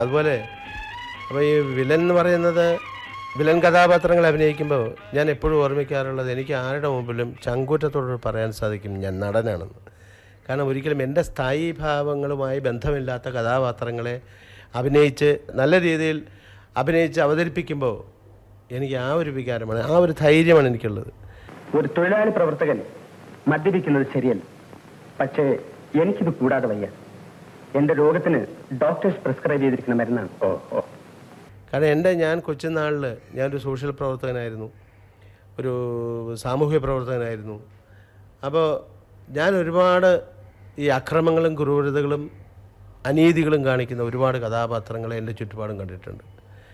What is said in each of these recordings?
അതുപോലെ അപ്പോൾ ഈ വില്ലൻ എന്ന് പറയുന്നത് വില്ലൻ കഥാപാത്രങ്ങൾ അഭിനയിക്കുമ്പോൾ ഞാൻ എപ്പോഴും ഓർമ്മിക്കാറുള്ളത് എനിക്ക് ആരുടെ മുമ്പിലും ചങ്കൂറ്റത്തോട് പറയാൻ സാധിക്കും ഞാൻ നടനാണെന്ന് കാരണം ഒരിക്കലും എൻ്റെ സ്ഥായി ഭാവങ്ങളുമായി ബന്ധമില്ലാത്ത കഥാപാത്രങ്ങളെ അഭിനയിച്ച് നല്ല രീതിയിൽ അഭിനയിച്ച് അവതരിപ്പിക്കുമ്പോൾ എനിക്ക് ആ ഒരു വികാരമാണ് ആ ഒരു ധൈര്യമാണ് എനിക്കുള്ളത് ഒരു തൊഴിലാളി പ്രവർത്തകൻ മദ്യപിക്കുന്നത് ശരിയല്ല പക്ഷേ എനിക്കിത് കൂടാതെ വയ്യ എന്റെ രോഗത്തിന് ഡോക്ടേഴ്സ് പ്രിസ്ക്രൈബ് ചെയ്തിരിക്കുന്ന മരുന്നാണ് ഓ ഓ കാരണം എൻ്റെ ഞാൻ കൊച്ചുനാളിൽ ഞാനൊരു സോഷ്യൽ പ്രവർത്തകനായിരുന്നു ഒരു സാമൂഹ്യ പ്രവർത്തകനായിരുന്നു അപ്പോൾ ഞാൻ ഒരുപാട് ഈ അക്രമങ്ങളും ക്രൂരതകളും അനീതികളും കാണിക്കുന്ന ഒരുപാട് കഥാപാത്രങ്ങളെ എൻ്റെ ചുറ്റുപാടും കണ്ടിട്ടുണ്ട്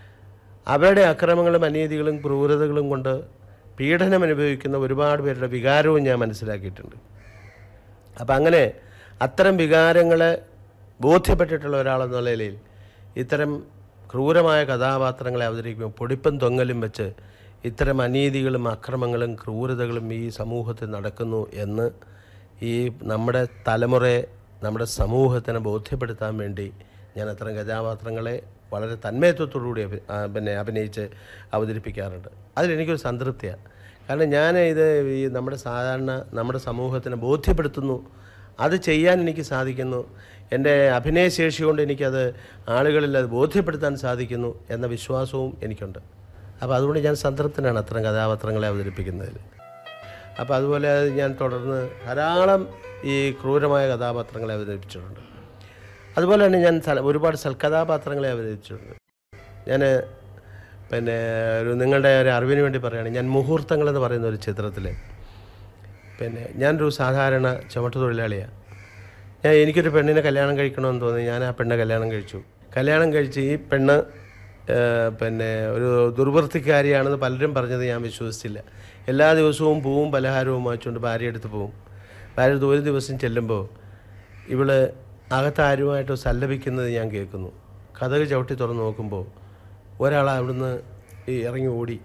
അവരുടെ അക്രമങ്ങളും അനീതികളും ക്രൂരതകളും കൊണ്ട് പീഡനം അനുഭവിക്കുന്ന ഒരുപാട് പേരുടെ വികാരവും ഞാൻ മനസ്സിലാക്കിയിട്ടുണ്ട് അപ്പം അങ്ങനെ അത്തരം വികാരങ്ങളെ ബോധ്യപ്പെട്ടിട്ടുള്ള ഒരാളെന്ന നിലയിൽ ഇത്തരം ക്രൂരമായ കഥാപാത്രങ്ങളെ അവതരിക്കുമ്പോൾ പൊടിപ്പും തൊങ്ങലും വെച്ച് ഇത്തരം അനീതികളും അക്രമങ്ങളും ക്രൂരതകളും ഈ സമൂഹത്തിൽ നടക്കുന്നു എന്ന് ഈ നമ്മുടെ തലമുറയെ നമ്മുടെ സമൂഹത്തിനെ ബോധ്യപ്പെടുത്താൻ വേണ്ടി ഞാൻ അത്തരം കഥാപാത്രങ്ങളെ വളരെ തന്മയത്വത്തോടുകൂടി അഭി- ആ, പിന്നെ അഭിനയിച്ച് അവതരിപ്പിക്കാറുണ്ട് അതിലെനിക്കൊരു സംതൃപ്തിയാണ് കാരണം ഞാൻ ഇത് ഈ നമ്മുടെ സാധാരണ നമ്മുടെ സമൂഹത്തിനെ ബോധ്യപ്പെടുത്തുന്നു അത് ചെയ്യാൻ എനിക്ക് സാധിക്കുന്നു എൻ്റെ അഭിനയശേഷി കൊണ്ട് എനിക്കത് ആളുകളിൽ അത് ബോധ്യപ്പെടുത്താൻ സാധിക്കുന്നു എന്ന വിശ്വാസവും എനിക്കുണ്ട് അപ്പോൾ അതുകൊണ്ട് ഞാൻ സംതൃപ്തനാണ് അത്തരം കഥാപാത്രങ്ങളെ അവതരിപ്പിക്കുന്നതിൽ അപ്പോൾ അതുപോലെ ഞാൻ തുടർന്ന് ധാരാളം ഈ ക്രൂരമായ കഥാപാത്രങ്ങളെ അവതരിപ്പിച്ചിട്ടുണ്ട് അതുപോലെ തന്നെ ഞാൻ സല- ഒരുപാട് സൽക്കഥാപാത്രങ്ങളെ അവതരിപ്പിച്ചിട്ടുണ്ട് ഞാൻ പിന്നെ ഒരു നിങ്ങളുടെ ഒരു അറിവിന് വേണ്ടി പറയുകയാണ് ഞാൻ മുഹൂർത്തങ്ങൾ എന്ന് പറയുന്ന ഒരു ചിത്രത്തിൽ പിന്നെ ഞാനൊരു സാധാരണ ചുമട്ട് തൊഴിലാളിയാണ് ഞാൻ എനിക്കൊരു പെണ്ണിനെ കല്യാണം കഴിക്കണമെന്ന് തോന്നി ഞാൻ ആ പെണ്ണെ കല്യാണം കഴിച്ചു കല്യാണം കഴിച്ച് ഈ പെണ്ണ് ആ, പിന്നെ ഒരു ദുർവൃത്തിക്കാരിയാണെന്ന് പലരും പറഞ്ഞത് ഞാൻ വിശ്വസിച്ചില്ല എല്ലാ ദിവസവും പൂവും പലഹാരവും വാങ്ങിച്ചുകൊണ്ട് ഭാര്യ എടുത്ത് പോവും ഭാര്യ അടുത്ത് ഒരു ദിവസം ചെല്ലുമ്പോൾ ഇവള് അകത്താരുമായിട്ട് സല്ലപിക്കുന്നത് ഞാൻ കേൾക്കുന്നു കഥക് ചവിട്ടി തുറന്ന് നോക്കുമ്പോൾ ഒരാൾ അവിടുന്ന് ഈ ഇറങ്ങി ഓടി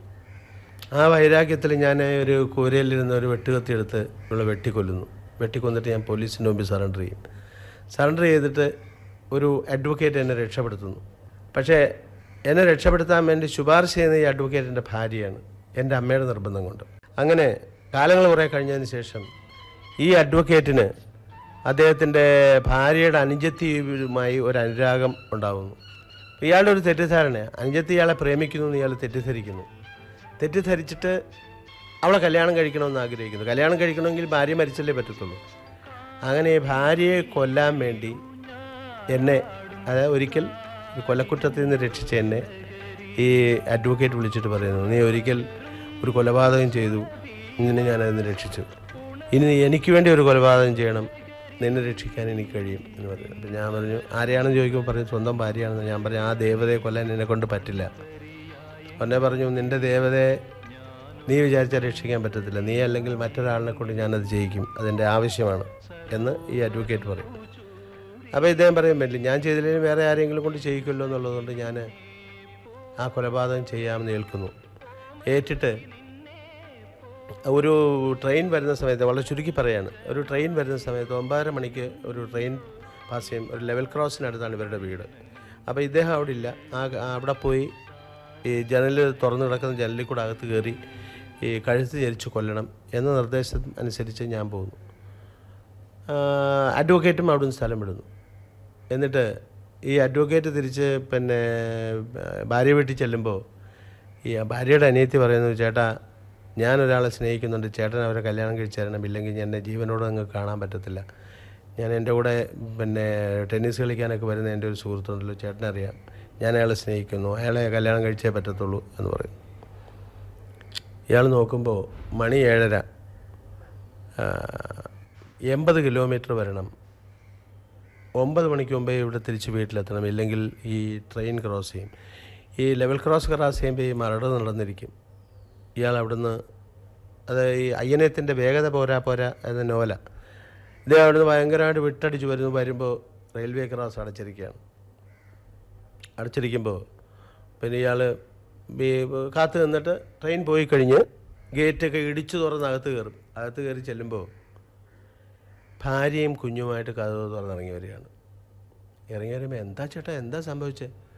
ആ വൈരാഗ്യത്തിൽ ഞാൻ ഒരു കൂരയിലിരുന്ന ഒരു വെട്ടുകത്തി എടുത്ത് ഇവളെ വെട്ടിക്കൊല്ലുന്നു വെട്ടിക്കൊന്നിട്ട് ഞാൻ പോലീസിൻ്റെ മുമ്പിൽ സറണ്ടർ ചെയ്യും സറണ്ടർ ചെയ്തിട്ട് ഒരു അഡ്വക്കേറ്റ് എന്നെ രക്ഷപ്പെടുത്തുന്നു പക്ഷേ എന്നെ രക്ഷപ്പെടുത്താൻ വേണ്ടി ശുപാർശ ചെയ്യുന്ന ഈ അഡ്വക്കേറ്റിൻ്റെ ഭാര്യയാണ് എൻ്റെ അമ്മയുടെ നിർബന്ധം കൊണ്ട് അങ്ങനെ കാലങ്ങൾ കുറേ കഴിഞ്ഞതിന് ശേഷം ഈ അഡ്വക്കേറ്റിന് അദ്ദേഹത്തിൻ്റെ ഭാര്യയുടെ അനുജത്തിയുമായി ഒരു അനുരാഗം ഉണ്ടാകുന്നു ഇയാളുടെ ഒരു തെറ്റിദ്ധാരണ അനുജത്തി ഇയാളെ പ്രേമിക്കുന്നു എന്ന് ഇയാൾ തെറ്റിദ്ധരിക്കുന്നു തെറ്റിദ്ധരിച്ചിട്ട് അവളെ കല്യാണം കഴിക്കണമെന്ന് ആഗ്രഹിക്കുന്നു കല്യാണം കഴിക്കണമെങ്കിൽ ഭാര്യ മരിച്ചല്ലേ പറ്റത്തുള്ളൂ അങ്ങനെ ഈ ഭാര്യയെ കൊല്ലാൻ വേണ്ടി എന്നെ അതായത് ഒരിക്കൽ ഒരു കൊലക്കുറ്റത്തിൽ നിന്ന് രക്ഷിച്ച എന്നെ ഈ അഡ്വക്കേറ്റ് വിളിച്ചിട്ട് പറയുന്നു നീ ഒരിക്കൽ ഒരു കൊലപാതകം ചെയ്തു ഇങ്ങനെ ഞാനതിന് രക്ഷിച്ചു ഇനി നീ എനിക്ക് വേണ്ടി ഒരു കൊലപാതകം ചെയ്യണം നിന്നെ രക്ഷിക്കാൻ എനിക്ക് കഴിയും എന്ന് പറഞ്ഞു അപ്പം ഞാൻ പറഞ്ഞു ആരെയാണെന്ന് ചോദിക്കുമ്പോൾ പറഞ്ഞു സ്വന്തം ഭാര്യയാണെന്ന് ഞാൻ പറഞ്ഞു ആ ദേവതയെ കൊല്ലാൻ എന്നെ കൊണ്ട് പറ്റില്ല എന്നെ പറഞ്ഞു നിന്റെ ദേവതയെ നീ വിചാരിച്ചാൽ രക്ഷിക്കാൻ പറ്റത്തില്ല നീ അല്ലെങ്കിൽ മറ്റൊരാളിനെ കൊണ്ട് ഞാനത് ചെയ്യിക്കും അതെൻ്റെ ആവശ്യമാണ് എന്ന് ഈ അഡ്വക്കേറ്റ് പറയും അപ്പോൾ ഇദ്ദേഹം പറയും പറ്റില്ല ഞാൻ ചെയ്തില്ലെങ്കിൽ വേറെ ആരെങ്കിലും കൊണ്ട് ചെയ്യിക്കുമല്ലോ എന്നുള്ളതുകൊണ്ട് ഞാൻ ആ കൊലപാതകം ചെയ്യാമെന്ന് ഏൽക്കുന്നു ഏറ്റിട്ട് ഒരു ട്രെയിൻ വരുന്ന സമയത്ത് വളരെ ചുരുക്കി പറയാണ് ഒരു ട്രെയിൻ വരുന്ന സമയത്ത് ഒമ്പതര മണിക്ക് ഒരു ട്രെയിൻ പാസ് ചെയ്യും ഒരു ലെവൽ ക്രോസിനടുത്താണ് ഇവരുടെ വീട് അപ്പോൾ ഇദ്ദേഹം അവിടെ ഇല്ല ആ ആ അവിടെ പോയി ഈ ജനൽ തുറന്നു കിടക്കുന്ന ജനലിൽ കൂടെ അകത്ത് കയറി ഈ കഴുത്ത് ചരിച്ച് കൊല്ലണം എന്ന നിർദ്ദേശം അനുസരിച്ച് ഞാൻ പോകുന്നു ആ, അഡ്വക്കേറ്റും അവിടുന്ന് സ്ഥലം വിടുന്നു എന്നിട്ട് ഈ അഡ്വക്കേറ്റ് തിരിച്ച് പിന്നെ ഭാര്യ വീട്ടിൽ ചെല്ലുമ്പോൾ ഈ ഭാര്യയുടെ അനിയത്തി പറയുന്നു ചേട്ടാ ഞാൻ ഒരാളെ സ്നേഹിക്കുന്നുണ്ട് ചേട്ടൻ അവരെ കല്യാണം കഴിച്ചു തരണം ഇല്ലെങ്കിൽ എന്നെ ജീവനോട് നിങ്ങൾക്ക് കാണാൻ പറ്റത്തില്ല ഞാൻ എൻ്റെ കൂടെ പിന്നെ ടെന്നീസ് കളിക്കാനൊക്കെ വരുന്ന എൻ്റെ ഒരു സുഹൃത്തുണ്ടല്ലോ ചേട്ടനറിയാം ഞാൻ അയാളെ സ്നേഹിക്കുന്നു അയാളെ കല്യാണം കഴിച്ചേ പറ്റത്തുള്ളൂ എന്ന് പറയും ഇയാൾ നോക്കുമ്പോൾ മണി ഏഴര ആ, എൺപത് കിലോമീറ്റർ വരണം ഒമ്പത് മണിക്ക് മുമ്പേ ഇവിടെ തിരിച്ച് വീട്ടിലെത്തണം ഇല്ലെങ്കിൽ ഈ ട്രെയിൻ ക്രോസ് ചെയ്യും ഈ ലെവൽ ക്രോസ് ക്രോസ് ചെയ്യുമ്പോൾ ഈ മരട് നടന്നിരിക്കും ഇയാൾ അവിടുന്ന് അത് ഈ അയ്യനത്തിൻ്റെ വേഗത പോരാ പോരാ എന്ന നോവല ഇത് അവിടുന്ന് ഭയങ്കരമായിട്ട് വിട്ടടിച്ച് വരുന്നു വരുമ്പോൾ റെയിൽവേ ക്രോസ് അടച്ചിരിക്കുകയാണ് അടച്ചിരിക്കുമ്പോൾ പിന്നെ ഇയാൾ കാത്തു നിന്നിട്ട് ട്രെയിൻ പോയി കഴിഞ്ഞ് ഗേറ്റൊക്കെ ഇടിച്ചു തുറന്ന് അകത്ത് കയറും അകത്ത് കയറി ചെല്ലുമ്പോൾ ഭാര്യയും കുഞ്ഞുമായിട്ട് കഥ തുറന്നിറങ്ങി വരികയാണ് ഇറങ്ങി വരുമ്പോൾ എന്താ ചേട്ടാ എന്താ സംഭവിച്ചത്